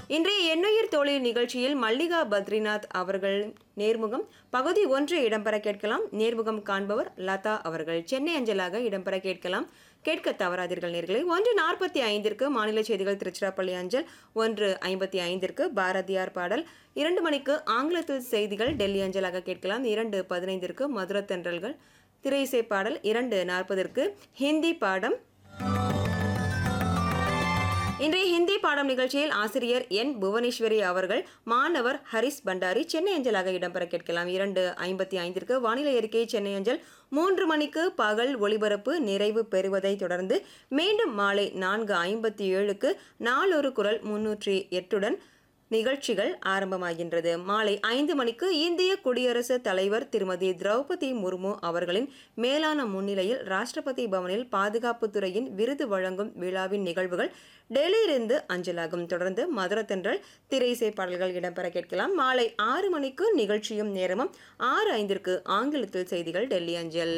இன்றைய எண்ணுயிர் தோழில் நிகழ்ச்சியில் மல்லிகா பத்ரிநாத் அவர்கள் நேர்முகம் பகுதி ஒன்று இடம்பெற கேட்கலாம் நேர்முகம் காண்பவர் லதா அவர்கள் சென்னை அஞ்சலாக இடம்பெற கேட்கலாம் கேட்க தவறாதீர்கள் நேர்களை ஒன்று நாற்பத்தி ஐந்திற்கு மாநில செய்திகள் திருச்சிராப்பள்ளி அஞ்சல் ஒன்று ஐம்பத்தி ஐந்திற்கு பாரதியார் பாடல் இரண்டு மணிக்கு ஆங்கிலத்தில் செய்திகள் டெல்லி அஞ்சலாக கேட்கலாம் இரண்டு பதினைந்திற்கு மதுர தென்றல்கள் திரையிசை பாடல் இரண்டு நாற்பதற்கு ஹிந்தி பாடம் இன்றைய ஹிந்தி பாடம் நிகழ்ச்சியில் ஆசிரியர் என் புவனேஸ்வரி அவர்கள் மாணவர் ஹரிஸ் பண்டாரி சென்னை அஞ்சலாக இடம்பெற கேட்கலாம் இரண்டு ஐம்பத்தி ஐந்திற்கு வானிலை அறிக்கை சென்னை அஞ்சல் மூன்று மணிக்கு பகல் ஒளிபரப்பு நிறைவு பெறுவதை தொடர்ந்து மீண்டும் மாலை நான்கு ஐம்பத்தி ஏழுக்கு நாளொரு குரல் முன்னூற்றி எட்டுடன் நிகழ்ச்சிகள் ஆரம்பமாகின்றது மாலை ஐந்து மணிக்கு இந்திய குடியரசுத் தலைவர் திருமதி திரௌபதி முர்மு அவர்களின் மேலான முன்னிலையில் ராஷ்டிரபதி பவனில் பாதுகாப்பு துறையின் விருது வழங்கும் விழாவின் நிகழ்வுகள் டெல்லியிலிருந்து அஞ்சலாகும் தொடர்ந்து மதுரத்தென்றல் திரையிசை பாடல்கள் இடம்பெற கேட்கலாம் மாலை ஆறு மணிக்கு நிகழ்ச்சியும் நேரமும் ஆறு ஐந்திற்கு ஆங்கிலத்தில் செய்திகள் டெல்லி அஞ்சல்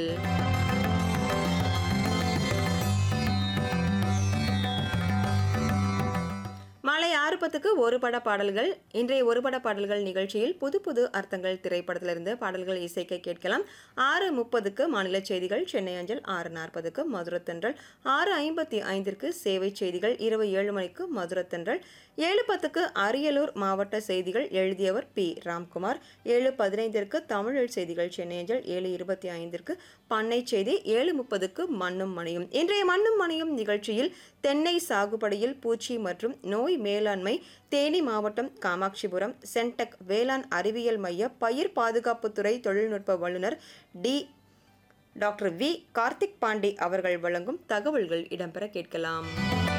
மாலை ஆறு பத்துக்கு ஒரு பட பாடல்கள் இன்றைய ஒரு பட பாடல்கள் நிகழ்ச்சியில் புது புது அர்த்தங்கள் திரைப்படத்திலிருந்து பாடல்கள் இசைக்க கேட்கலாம் ஆறு முப்பதுக்கு மாநில செய்திகள் சென்னை அஞ்சல் ஆறு நாற்பதுக்கு மதுரத்தன்றல் ஆறு ஐம்பத்தி ஐந்திற்கு சேவை செய்திகள் இரவு ஏழு மணிக்கு மதுரத்தன்றல் ஏழு பத்துக்கு அரியலூர் மாவட்ட செய்திகள் எழுதியவர் பி ராம்குமார் ஏழு பதினைந்திற்கு தமிழ் செய்திகள் சென்னை அஞ்சல் ஏழு இருபத்தி ஐந்திற்கு பண்ணை செய்தி ஏழு முப்பதுக்கு மண்ணும் மணியும் இன்றைய மண்ணும் மணியும் நிகழ்ச்சியில் தென்னை சாகுபடியில் பூச்சி மற்றும் நோய் மேலாண்மை தேனி மாவட்டம் காமாட்சிபுரம் சென்டெக் வேளாண் அறிவியல் மைய பயிர் பாதுகாப்புத்துறை தொழில்நுட்ப வல்லுநர் டி டாக்டர் வி கார்த்திக் பாண்டே அவர்கள் வழங்கும் தகவல்கள் இடம்பெற கேட்கலாம்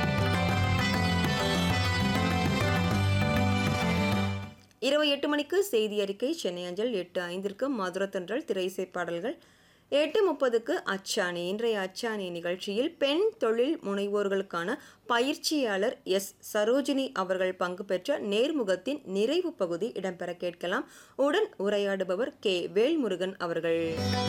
இரவு எட்டு மணிக்கு செய்தி அறிக்கை சென்னை அஞ்சல் எட்டு ஐந்திற்கு மதுரத்தன்றல் திரைசை பாடல்கள் எட்டு முப்பதுக்கு அச்சாணி இன்றைய அச்சாணி நிகழ்ச்சியில் பெண் தொழில் முனைவோர்களுக்கான பயிற்சியாளர் எஸ் சரோஜினி அவர்கள் பங்கு பெற்ற நேர்முகத்தின் நிறைவு பகுதி இடம்பெற கேட்கலாம் உடன் உரையாடுபவர் கே வேல்முருகன் அவர்கள்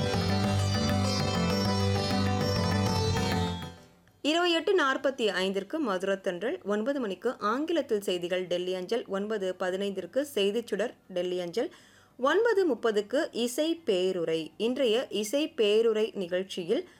இருபத்தி எட்டு நாற்பத்தி ஐந்திற்கு மதுரத்தன்றல் ஒன்பது மணிக்கு ஆங்கிலத்தில் செய்திகள் டெல்லி அஞ்சல் ஒன்பது பதினைந்திற்கு செய்திச் சுடர் டெல்லி அஞ்சல் ஒன்பது முப்பதுக்கு இசை பேருரை இன்றைய இசை பேருரை நிகழ்ச்சியில்